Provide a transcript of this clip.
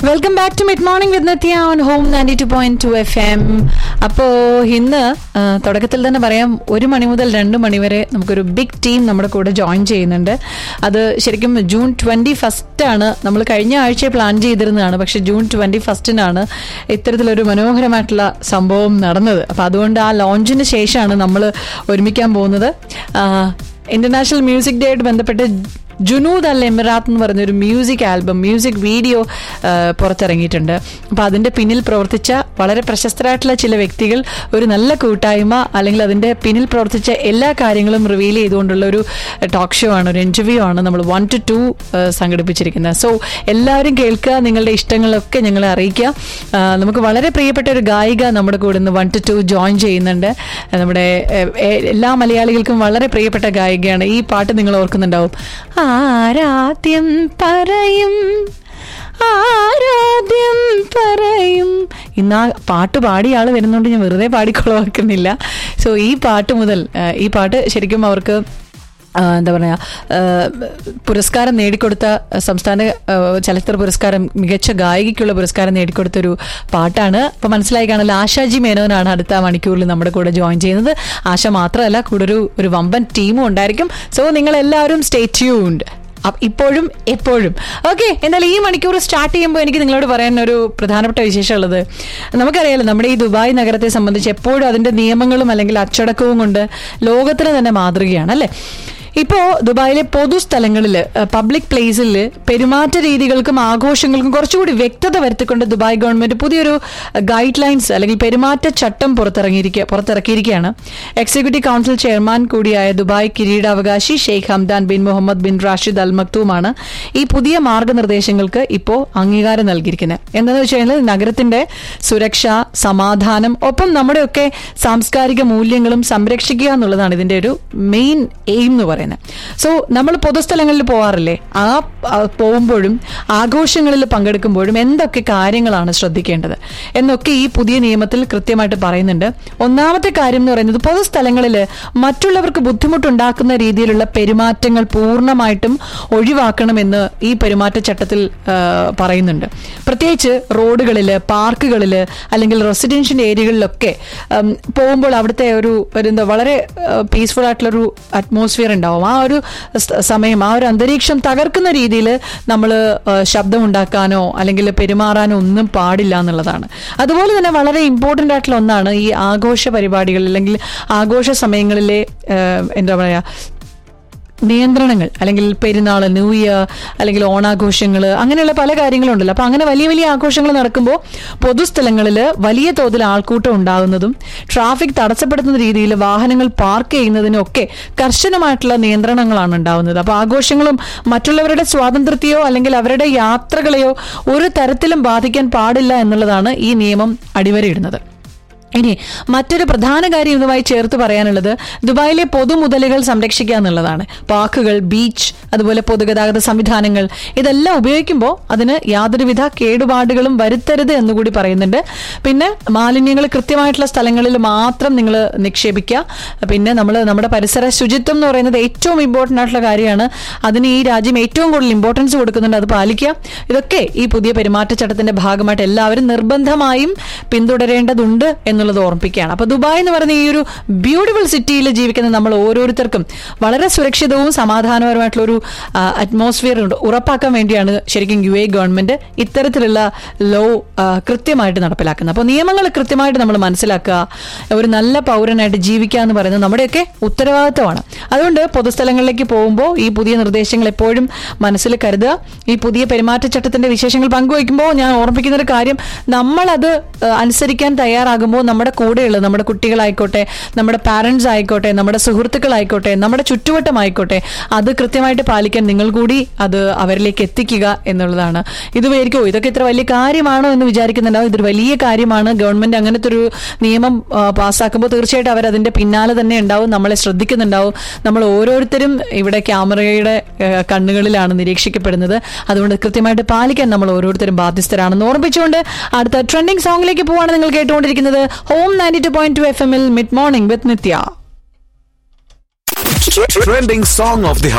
welcome back to mid morning with Nithya on home ninety two point two F M അപ്പോൾ ഇന്ന് ആ, തുടക്കത്തിൽ തന്നെ പറയാം ഒരു മണി മുതൽ രണ്ട് മണി വരെ നമുക്കൊരു ബിഗ് ടീം നമ്മുടെ കൂടെ ജോയിൻ ചെയ്യുന്നുണ്ട് അത് ശരിക്കും ജൂൺ ട്വന്റി ഫസ്റ്റ് ആണ് നമ്മൾ കഴിഞ്ഞ ആഴ്ച പ്ലാൻ ചെയ്തിരുന്നതാണ് പക്ഷെ ജൂൺ ട്വന്റി ഫസ്റ്റിനാണ് ഇത്തരത്തിലൊരു മനോഹരമായിട്ടുള്ള സംഭവം നടന്നത് അപ്പോൾ അതുകൊണ്ട് ആ ലോഞ്ചിന് ശേഷമാണ് നമ്മൾ ഒരുമിക്കാൻ പോകുന്നത് ഇന്റർനാഷണൽ മ്യൂസിക് ഡേ ആയിട്ട് ബന്ധപ്പെട്ട് ജുനൂദ് അൽ എമിറാത്ത് എന്ന് പറഞ്ഞൊരു മ്യൂസിക് ആൽബം മ്യൂസിക് വീഡിയോ ആ, പുറത്തിറങ്ങിയിട്ടുണ്ട് അപ്പോൾ അതിൻ്റെ പിന്നിൽ പ്രവർത്തിച്ച വളരെ പ്രശസ്തരായിട്ടുള്ള ചില വ്യക്തികൾ ഒരു നല്ല കൂട്ടായ്മ അല്ലെങ്കിൽ അതിൻ്റെ പിന്നിൽ പ്രവർത്തിച്ച എല്ലാ കാര്യങ്ങളും റിവീൽ ചെയ്തുകൊണ്ടുള്ള ഒരു ടോക്ക് ഷോ ആണ് ഒരു ഇൻ്റർവ്യൂ ആണ് നമ്മൾ വൺ ടു ടു സംഘടിപ്പിച്ചിരിക്കുന്നത് സോ എല്ലാവരും കേൾക്കുക നിങ്ങളുടെ ഇഷ്ടങ്ങളൊക്കെ ഞങ്ങളെ അറിയിക്കുക ആ, നമുക്ക് വളരെ പ്രിയപ്പെട്ട ഒരു ഗായിക നമ്മുടെ കൂടെ ഇന്ന് വൺ ടു ടു ജോയിൻ ചെയ്യുന്നുണ്ട് നമ്മുടെ എ, എ, എല്ലാ മലയാളികൾക്കും വളരെ പ്രിയപ്പെട്ട ഗായികയാണ് ഈ പാട്ട് നിങ്ങൾ ഓർക്കുന്നുണ്ടാവും ആരാദ്യം പറയും ആരാദ്യം പറയും ഇന്ന് ആ പാട്ട് പാടിയ ആൾ വരുന്നതുകൊണ്ട് ഞാൻ വെറുതെ പാടിക്കൊളവാക്കുന്നില്ല സോ ഈ പാട്ട് മുതൽ ആ, ഈ പാട്ട് ശരിക്കും അവർക്ക് ആ, എന്താ പറയുക പുരസ്കാരം നേടിക്കൊടുത്ത സംസ്ഥാന ആ, ചലച്ചിത്ര പുരസ്കാരം മികച്ച ഗായികയ്ക്കുള്ള പുരസ്കാരം നേടിക്കൊടുത്തൊരു പാട്ടാണ് അപ്പോൾ മനസ്സിലായി കാണല്ലോ ആശാജി മേനോനാണ് അടുത്ത മണിക്കൂറിൽ നമ്മുടെ കൂടെ ജോയിൻ ചെയ്യുന്നത് ആശ മാത്രമല്ല കൂടെ ഒരു ഒരു വമ്പൻ ടീമും ഉണ്ടായിരിക്കും സോ നിങ്ങൾ എല്ലാവരും സ്റ്റേ ട്യൂൺഡ് അപ്പ- ഇപ്പോഴും എപ്പോഴും ഓക്കെ എന്നാൽ ഈ മണിക്കൂർ സ്റ്റാർട്ട് ചെയ്യുമ്പോൾ എനിക്ക് നിങ്ങളോട് പറയാൻ ഒരു പ്രധാനപ്പെട്ട വിശേഷമുള്ളത് നമുക്കറിയാലോ നമ്മുടെ ഈ ദുബായ് നഗരത്തെ സംബന്ധിച്ച് എപ്പോഴും അതിന്റെ നിയമങ്ങളും അല്ലെങ്കിൽ അച്ചടക്കവും കൊണ്ട് ലോകത്തിന് തന്നെ മാതൃകയാണ് അല്ലേ ഇപ്പോ ദുബായിലെ പൊതുസ്ഥലങ്ങളിൽ പബ്ലിക് പ്ലേസിൽ പെരുമാറ്റ രീതികൾക്കും ആഘോഷങ്ങൾക്കും കുറച്ചുകൂടി വ്യക്തത വരുത്തിക്കൊണ്ട് ദുബായ് ഗവൺമെന്റ് പുതിയൊരു ഗൈഡ് ലൈൻസ് അല്ലെങ്കിൽ പെരുമാറ്റ ചട്ടം പുറത്തിറങ്ങിയിരിക്കുക പുറത്തിറക്കിയിരിക്കുകയാണ് എക്സിക്യൂട്ടീവ് കൗൺസിൽ ചെയർമാൻ കൂടിയായ ദുബായ് കിരീടാവകാശി Sheikh Hamdan bin Mohammed bin Rashid al മക്തൂമാണ് ഈ പുതിയ മാർഗനിർദ്ദേശങ്ങൾക്ക് ഇപ്പോൾ അംഗീകാരം നൽകിയിരിക്കുന്നത് എന്താണെന്ന് വെച്ച് കഴിഞ്ഞാൽ നഗരത്തിന്റെ സുരക്ഷ സമാധാനം ഒപ്പം നമ്മുടെയൊക്കെ സാംസ്കാരിക മൂല്യങ്ങളും സംരക്ഷിക്കുക എന്നുള്ളതാണ് ഇതിന്റെ ഒരു മെയിൻ എയിം എന്ന് പറയുന്നത് സോ നമ്മൾ പൊതുസ്ഥലങ്ങളിൽ പോവാറില്ലേ ആ ആ, പോകുമ്പോഴും ആഘോഷങ്ങളിൽ പങ്കെടുക്കുമ്പോഴും എന്തൊക്കെ കാര്യങ്ങളാണ് ശ്രദ്ധിക്കേണ്ടത് എന്നൊക്കെ ഈ പുതിയ നിയമത്തിൽ കൃത്യമായിട്ട് പറയുന്നുണ്ട് ഒന്നാമത്തെ കാര്യം എന്ന് പറയുന്നത് പൊതുസ്ഥലങ്ങളിൽ മറ്റുള്ളവർക്ക് ബുദ്ധിമുട്ടുണ്ടാക്കുന്ന രീതിയിലുള്ള പെരുമാറ്റങ്ങൾ പൂർണ്ണമായിട്ടും ഒഴിവാക്കണമെന്ന് ഈ പെരുമാറ്റച്ചട്ടത്തിൽ ആ, പറയുന്നുണ്ട് പ്രത്യേകിച്ച് റോഡുകളിൽ പാർക്കുകളിൽ അല്ലെങ്കിൽ റെസിഡൻഷ്യൽ ഏരിയകളിലൊക്കെ ഉം, പോകുമ്പോൾ അവിടുത്തെ ഒരു ഒരു എന്താ വളരെ പീസ്ഫുൾ ആയിട്ടുള്ള ഒരു അറ്റ്മോസ്ഫിയർ ഉണ്ടാവും ആ ഒരു സ- സമയം ആ ഒരു അന്തരീക്ഷം തകർക്കുന്ന രീതിയിൽ നമ്മൾ ശബ്ദം ഉണ്ടാക്കാനോ അല്ലെങ്കിൽ പെരുമാറാനോ ഒന്നും പാടില്ല എന്നുള്ളതാണ് അതുപോലെ തന്നെ വളരെ ഇമ്പോർട്ടൻ്റ് ആയിട്ടുള്ള ഒന്നാണ് ഈ ആഘോഷ പരിപാടികൾ അല്ലെങ്കിൽ ആഘോഷ സമയങ്ങളിലെ ആ, എന്താ പറയുക നിയന്ത്രണങ്ങൾ അല്ലെങ്കിൽ പെരുന്നാൾ ന്യൂ ഇയർ അല്ലെങ്കിൽ ഓണാഘോഷങ്ങൾ അങ്ങനെയുള്ള പല കാര്യങ്ങളുണ്ടല്ലോ അപ്പൊ അങ്ങനെ വലിയ വലിയ ആഘോഷങ്ങൾ നടക്കുമ്പോൾ പൊതുസ്ഥലങ്ങളിൽ വലിയ തോതിൽ ആൾക്കൂട്ടം ഉണ്ടാകുന്നതും ട്രാഫിക് തടസ്സപ്പെടുത്തുന്ന രീതിയിൽ വാഹനങ്ങൾ പാർക്ക് ചെയ്യുന്നതിനും ഒക്കെ കർശനമായിട്ടുള്ള നിയന്ത്രണങ്ങളാണ് ഉണ്ടാവുന്നത് അപ്പൊ ആഘോഷങ്ങളും മറ്റുള്ളവരുടെ സ്വാതന്ത്ര്യത്തെയോ അല്ലെങ്കിൽ അവരുടെ യാത്രകളെയോ ഒരു തരത്തിലും ബാധിക്കാൻ പാടില്ല എന്നുള്ളതാണ് ഈ നിയമം അടിവരയിടുന്നത് ഇനി മറ്റൊരു പ്രധാന കാര്യം ഇതുമായി ചേർത്ത് പറയാനുള്ളത് ദുബായിലെ പൊതുമുതലുകൾ സംരക്ഷിക്കുക എന്നുള്ളതാണ് പാർക്കുകൾ ബീച്ച് അതുപോലെ പൊതുഗതാഗത സംവിധാനങ്ങൾ ഇതെല്ലാം ഉപയോഗിക്കുമ്പോൾ അതിന് യാതൊരുവിധ കേടുപാടുകളും വരുത്തരുത് എന്നുകൂടി പറയുന്നുണ്ട് പിന്നെ മാലിന്യങ്ങൾ കൃത്യമായിട്ടുള്ള സ്ഥലങ്ങളിൽ മാത്രം നിങ്ങൾ നിക്ഷേപിക്കുക പിന്നെ നമ്മൾ നമ്മുടെ പരിസര ശുചിത്വം എന്ന് പറയുന്നത് ഏറ്റവും ഇമ്പോർട്ടൻ്റ് ആയിട്ടുള്ള കാര്യമാണ് അതിന് ഈ രാജ്യം ഏറ്റവും കൂടുതൽ ഇമ്പോർട്ടൻസ് കൊടുക്കുന്നുണ്ട് അത് പാലിക്കുക ഇതൊക്കെ ഈ പുതിയ പെരുമാറ്റച്ചട്ടത്തിന്റെ ഭാഗമായിട്ട് എല്ലാവരും നിർബന്ധമായും പിന്തുടരേണ്ടതുണ്ട് എന്നുള്ളത് ഓർമ്മിപ്പിക്കുകയാണ് അപ്പൊ ദുബായ് എന്ന് പറയുന്ന ഈ ഒരു ബ്യൂട്ടിഫുൾ സിറ്റിയിൽ ജീവിക്കുന്ന നമ്മൾ ഓരോരുത്തർക്കും വളരെ സുരക്ഷിതവും സമാധാനപരമായിട്ടുള്ള ഒരു അറ്റ്മോസ്ഫിയർ ഉറപ്പാക്കാൻ വേണ്ടിയാണ് ശരിക്കും യു എ ഗവൺമെന്റ് ഇത്തരത്തിലുള്ള ലോ കൃത്യമായിട്ട് നടപ്പിലാക്കുന്നത് അപ്പോൾ നിയമങ്ങൾ കൃത്യമായിട്ട് നമ്മൾ മനസ്സിലാക്കുക ഒരു നല്ല പൗരനായിട്ട് ജീവിക്കുക എന്ന് പറയുന്നത് നമ്മുടെയൊക്കെ ഉത്തരവാദിത്തമാണ് അതുകൊണ്ട് പൊതുസ്ഥലങ്ങളിലേക്ക് പോകുമ്പോൾ ഈ പുതിയ നിർദ്ദേശങ്ങൾ എപ്പോഴും മനസ്സിൽ കരുതുക ഈ പുതിയ പെരുമാറ്റച്ചട്ടത്തിന്റെ വിശേഷങ്ങൾ പങ്കുവയ്ക്കുമ്പോൾ ഞാൻ ഓർമ്മിപ്പിക്കുന്ന ഒരു കാര്യം നമ്മളത് ആ, അനുസരിക്കാൻ തയ്യാറാകുമ്പോൾ നമ്മുടെ കൂടെയുള്ള നമ്മുടെ കുട്ടികളായിക്കോട്ടെ നമ്മുടെ പാരന്റ്സ് ആയിക്കോട്ടെ നമ്മുടെ സുഹൃത്തുക്കളായിക്കോട്ടെ നമ്മുടെ ചുറ്റുവട്ടമായിക്കോട്ടെ അത് കൃത്യമായിട്ട് പാലിക്കാൻ നിങ്ങൾ കൂടി അത് അവരിലേക്ക് എത്തിക്കുക എന്നുള്ളതാണ് ഇത് വിചാരിക്കുമോ ഇതൊക്കെ ഇത്ര വലിയ കാര്യമാണോ എന്ന് വിചാരിക്കുന്നുണ്ടാവും ഇതൊരു വലിയ കാര്യമാണ് ഗവൺമെന്റ് അങ്ങനത്തെ ഒരു നിയമം ആ, പാസ്സാക്കുമ്പോൾ തീർച്ചയായിട്ടും അവർ അതിന്റെ പിന്നാലെ തന്നെ ഉണ്ടാവും നമ്മളെ ശ്രദ്ധിക്കുന്നുണ്ടാവും നമ്മൾ ഓരോരുത്തരും ഇവിടെ ക്യാമറയുടെ ആ, കണ്ണുകളിലാണ് നിരീക്ഷിക്കപ്പെടുന്നത് അതുകൊണ്ട് കൃത്യമായിട്ട് പാലിക്കാൻ നമ്മൾ ഓരോരുത്തരും ബാധ്യസ്ഥരാണെന്ന് ഓർമ്മിച്ചുകൊണ്ട് അടുത്ത ട്രെൻഡിങ് സോങ്ങിലേക്ക് പോവാണ് നിങ്ങൾ കേട്ടുകൊണ്ടിരിക്കുന്നത് home ninety two point two F എമ്മിൽ mid morning with Nithya Trending song of the